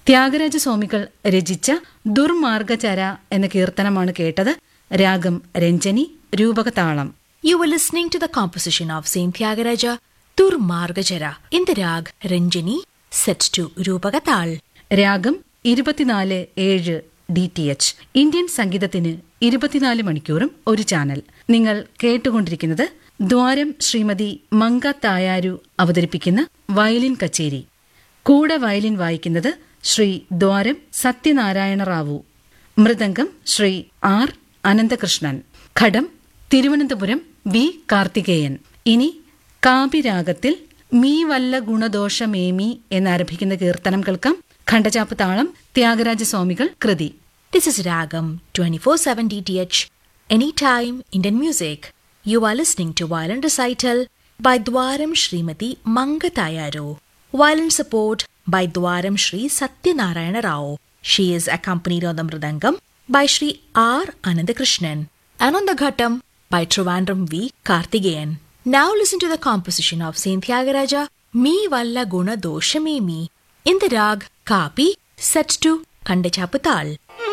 ത്യാഗരാജ സ്വാമികൾ രചിച്ച ദുർമാർഗചര എന്ന കീർത്തനമാണ് കേട്ടത് രാഗം Ranjani രൂപകതാളം You were listening to the composition of Saint Tyagaraja Durmargajara in the rag Ranjani set to Rupagatal. രാഗം ഇരുപത്തിനാല് ഏഴ് ഡി ടി എച്ച് ഇന്ത്യൻ സംഗീതത്തിന് ഇരുപത്തിനാല് മണിക്കൂറും ഒരു ചാനൽ നിങ്ങൾ കേട്ടുകൊണ്ടിരിക്കുന്നത് ദ്വാരം ശ്രീമതി മങ്ക തായാരു അവതരിപ്പിക്കുന്ന വയലിൻ കച്ചേരി കൂടെ വയലിൻ വായിക്കുന്നത് ശ്രീ ദ്വാരം സത്യനാരായണ റാവു മൃദംഗം ശ്രീ ആർ അനന്തകൃഷ്ണൻ ഘടം തിരുവനന്തപുരം വി കാർത്തികേയൻ ഇനി കാപിരാഗത്തിൽ മീ വല്ല ഗുണദോഷമേമി എന്നാരംഭിക്കുന്ന കീർത്തനം കേൾക്കാം ഖണ്ഡചാപ്പ് താളം ത്യാഗരാജ സ്വാമികൾ കൃതി This is Ragam 24/7 DTH Anytime Indian Music. You are listening to Violin Recital by Dwaram Srimati Mangatayaru. Violin support by Dwaram Shri Satyanarayana Rao. She is accompanied on the Mridangam by Shri R. Anandakrishnan and on the Ghatam by Trivandrum V. Kartigeyan. Now listen to the composition of Saint Tyagaraja Me Valla Guna Doshamemi in the rag Kapi set to Kandachaputal.